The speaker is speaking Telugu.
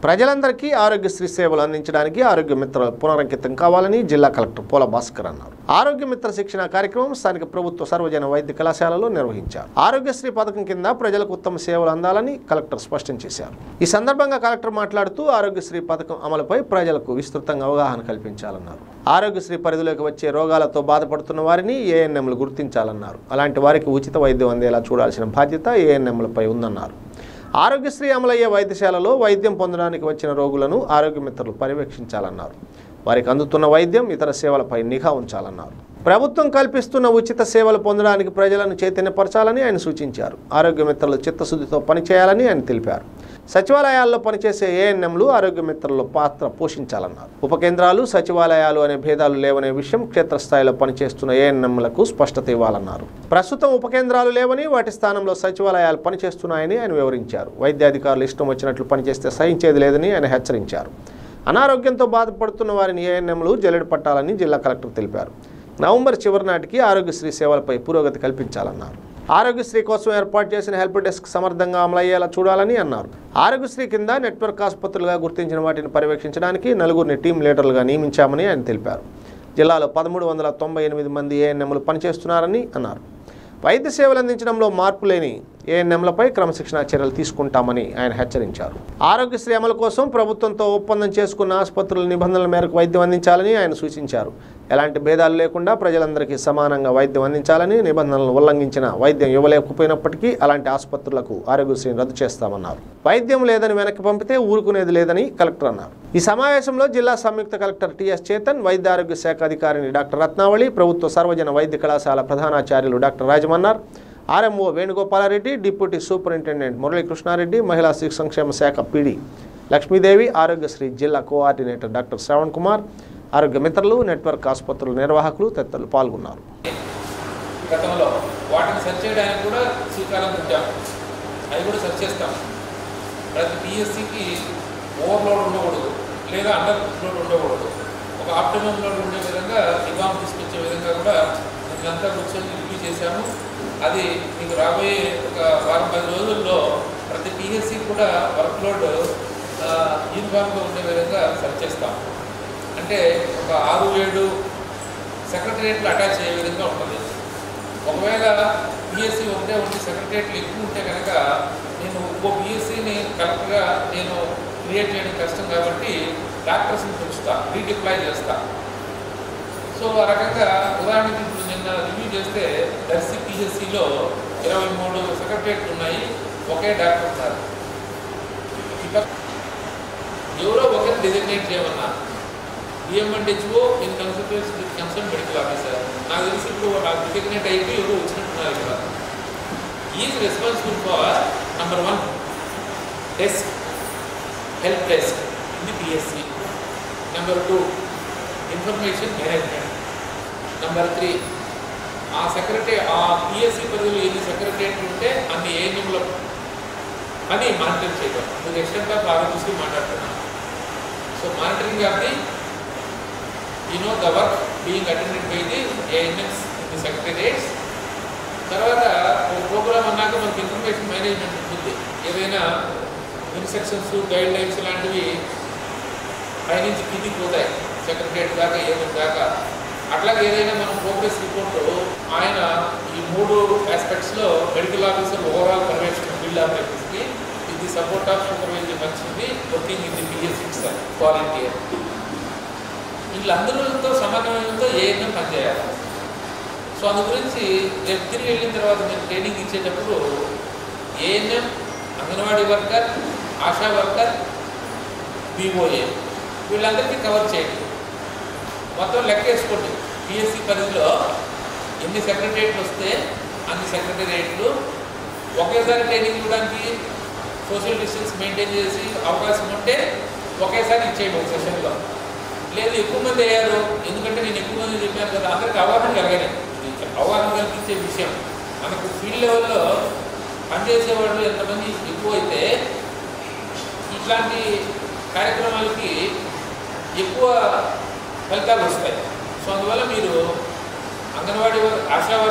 ప్రజలందరికీ ఆరోగ్యశ్రీ సేవలు అందించడానికి ఆరోగ్య మిత్ర పునరంకితం కావాలని జిల్లా కలెక్టర్ పోల భాస్కర్ అన్నారు ఆరోగ్య మిత్ర శిక్షణ కార్యక్రమం స్థానిక ప్రభుత్వ సర్వజన వైద్య కళాశాలలో నిర్వహించారు ఆరోగ్యశ్రీ పథకం కింద ప్రజలకు ఉత్తమ సేవలు అందాలని కలెక్టర్ స్పష్టం చేశారు ఈ సందర్భంగా కలెక్టర్ మాట్లాడుతూ ఆరోగ్యశ్రీ పథకం అమలుపై ప్రజలకు విస్తృతంగా అవగాహన కల్పించాలన్నారు ఆరోగ్యశ్రీ పరిధిలోకి వచ్చే రోగాలతో బాధపడుతున్న వారిని ఏఎన్ఎంలు గుర్తించాలన్నారు అలాంటి వారికి ఉచిత వైద్యం అందేలా చూడాల్సిన బాధ్యత ఏఎన్ఎంలపై ఉందన్నారు ఆరోగ్యశ్రీ అమలయ్యే వైద్యశాలలో వైద్యం పొందడానికి వచ్చిన రోగులను ఆరోగ్య మిత్రులు పర్యవేక్షించాలన్నారు వారికి అందుతున్న వైద్యం ఇతర సేవలపై నిఘా ఉంచాలన్నారు ప్రభుత్వం కల్పిస్తున్న ఉచిత సేవలు పొందడానికి ప్రజలను చైతన్యపరచాలని ఆయన సూచించారు ఆరోగ్య మిత్రులు చిత్తశుద్ధితో పనిచేయాలని ఆయన తెలిపారు సచివాలయాల్లో పనిచేసే ఏఎన్ఎంలు ఆరోగ్య మిత్రుల పాత్ర పోషించాలన్నారు ఉప కేంద్రాలు సచివాలయాలు అనే భేదాలు లేవనే విషయం క్షేత్రస్థాయిలో పనిచేస్తున్న ఏఎన్ఎంలకు స్పష్టత ఇవ్వాలన్నారు ప్రస్తుతం ఉప కేంద్రాలు లేవని వాటి స్థానంలో సచివాలయాలు పనిచేస్తున్నాయని ఆయన వివరించారు వైద్యాధికారులు ఇష్టం వచ్చినట్లు పనిచేస్తే సహించేది లేదని ఆయన హెచ్చరించారు అనారోగ్యంతో బాధపడుతున్న వారిని ఏఎన్ఎంలు జల్లెడ పట్టాలని జిల్లా కలెక్టర్ తెలిపారు నవంబర్ చివరి నాటికి ఆరోగ్యశ్రీ సేవలపై పురోగతి కల్పించాలన్నారు ఆరోగ్యశ్రీ కోసం ఏర్పాటు చేసిన హెల్ప్ డెస్క్ సమర్థంగా అమలయ్యేలా చూడాలని అన్నారు ఆరోగ్యశ్రీ కింద నెట్వర్క్ ఆసుపత్రులుగా గుర్తించిన వాటిని పర్యవేక్షించడానికి నలుగురిని టీం లీడర్లుగా నియమించామని ఆయన తెలిపారు జిల్లాలో పదమూడు వందల తొంభై ఎనిమిది మంది ఏఎన్ఎంలు పనిచేస్తున్నారని అన్నారు వైద్య సేవలు అందించడంలో మార్పు లేని ఏఎన్ఎంలపై క్రమశిక్షణ చర్యలు తీసుకుంటామని ఆయన హెచ్చరించారు ఆరోగ్యశ్రీ అమలు కోసం ప్రభుత్వంతో ఒప్పందం చేసుకున్న ఆసుపత్రుల నిబంధనల మేరకు వైద్యం అందించాలని ఆయన సూచించారు ఎలాంటి భేదాలు లేకుండా ప్రజలందరికీ సమానంగా వైద్యం అందించాలని నిబంధనలను ఉల్లంఘించిన వైద్యం ఇవ్వలేకపోయినప్పటికీ అలాంటి ఆసుపత్రులకు ఆరోగ్యశ్రీని రద్దు చేస్తామన్నారు వైద్యం లేదని వెనక్కి పంపితే ఊరుకునేది లేదని కలెక్టర్ అన్నారు ఈ సమావేశంలో జిల్లా సంయుక్త కలెక్టర్ టిఎస్ చేతన్ వైద్య ఆరోగ్య శాఖ అధికారిని డాక్టర్ రత్నావళి ప్రభుత్వ సర్వజన వైద్య కళాశాల ప్రధానాచార్యులు doctor Rajamannar RMO Venugopala Reddy deputy superintendent Muralikrishna Reddy మహిళా శిశు సంక్షేమ శాఖ పిడి లక్ష్మీదేవి ఆరోగ్యశ్రీ జిల్లా కోఆర్డినేటర్ డాక్టర్ శ్రవణ్ కుమార్ ఆరోగ్య మిత్రులు నెట్వర్క్ ఆసుపత్రుల నిర్వాహకులు తదితరులు పాల్గొన్నారు గతంలో వాటిని సెర్చ్ చేయడానికి కూడా శ్రీకారం చుట్టాం అవి కూడా సెర్చ్ చేస్తాం ప్రతి పిఎస్సికి ఓవర్లోడ్ ఉండకూడదు లేదా అండర్ లోడ్ ఉండకూడదు ఒక ఆప్టిమమ్ లోడ్ ఉండే విధంగా రివామ్ తీసుకొచ్చే విధంగా కూడా ఇదంతా కూర్చొని రివ్యూ చేశాము అది మీకు రాబోయే ఒక వారం పది రోజుల్లో ప్రతి పిఎస్సి కూడా వర్క్ లోడ్ యూనిఫామ్గా ఉండే విధంగా సెర్చ్ చేస్తాం అంటే ఒక ఆరు ఏడు సెక్రటరియట్లు అటాచ్ అయ్యే విధంగా ఉంటుంది ఒకవేళ పిఎస్సి ఒకటే ఉండి సెక్రటరియట్లు ఎక్కువ ఉంటే కనుక నేను ఇంకో పిఎస్సిని కరెక్ట్గా నేను క్రియేట్ చేయడం కష్టం కాబట్టి డాక్టర్స్ని పెంచుతా రీడిప్లాయ్ చేస్తా సో ఆ రకంగా ఉదాహరణకి ఇప్పుడు నిన్న రివ్యూ చేస్తే దర్శి పిహెచ్సిలో ఇరవై మూడు సెక్రటరియట్లు ఉన్నాయి ఒకే డాక్టర్ ఉన్నారు ఇక ఎవరో ఒకరు డిజైనేట్ చేయమన్నా DMHO in consultants with concern medical officer నాకు తెలిసి ఇప్పుడు నాకు డిజైనేట్ అయిపోయి ఎవరో వచ్చినట్టున్నారు ఇక్కడ is responsible for number one desk help desk ఇది PSC number two information management number three ఆ సెక్రటరీ ఆ పిఎస్సి పరిధిలో ఎన్ని సెక్రటరియట్లు ఉంటే అన్ని ఏఎన్ఎంలో అని మానిటర్ చేయడం మీకు ఎక్స్టెంట్ ఆఫ్ ఆరోగ్యశ్రీ మాట్లాడుతున్నాను so monitoring of the you know the work being attended by the ANMs in the secretariats తర్వాత ఒక ప్రోగ్రామ్ అన్నాక మనకి ఇన్ఫర్మేషన్ మేనేజ్మెంట్ ఉంటుంది ఏదైనా ఇన్స్ట్రక్షన్స్ గైడ్ లైన్స్ లాంటివి పైనుంచి కిందికి పోతాయి సెక్రటరియట్ దాకా ఏదో దాకా అట్లాగే ఏదైనా మనం ప్రోగ్రెస్ రిపోర్ట్ ఆయన ఈ మూడు ఆస్పెక్ట్స్లో మెడికల్ ఆఫీసర్ ఓవరాల్ పర్యవేక్షణ ఫీల్డ్ ఆపరేషన్స్కి ఇది సపోర్ట్ ఆఫ్ సూపర్వైజరీ ఫంక్షన్ది working in the PSC volunteer వీళ్ళందరితో సమన్వయంతో ఏఎన్ఎం పనిచేయాలి సో అందు గురించి రేపు తిరిగి వెళ్ళిన తర్వాత మీరు ట్రైనింగ్ ఇచ్చేటప్పుడు ANM Anganwadi worker ASHA worker BOA వీళ్ళందరికీ కవర్ చేయండి మొత్తం లెక్క వేసుకోండి పిఎస్సి పరిధిలో ఎన్ని సెక్రటరియట్లు వస్తే అన్ని సెక్రటరియట్లు ఒకేసారి ట్రైనింగ్ ఇవ్వడానికి సోషల్ డిస్టెన్స్ మెయింటైన్ చేసి అవకాశం ఉంటే ఒకేసారి ఇచ్చేయండి ఒక సెషన్లో లేదు ఎక్కువ మంది అయ్యారు ఎందుకంటే నేను ఎక్కువ మంది చెప్పాను కదా అందరికి అవగాహన కలగాలి ఇది అవగాహన కల్పించే విషయం మనకు ఫీల్డ్ లెవెల్లో పనిచేసే వాళ్ళు ఎంతమంది ఎక్కువ అయితే ఇట్లాంటి కార్యక్రమాలకి ఎక్కువ ఫలితాలు వస్తాయి సో అందువల్ల మీరు అంగన్వాడీ వర్క్ ఆశా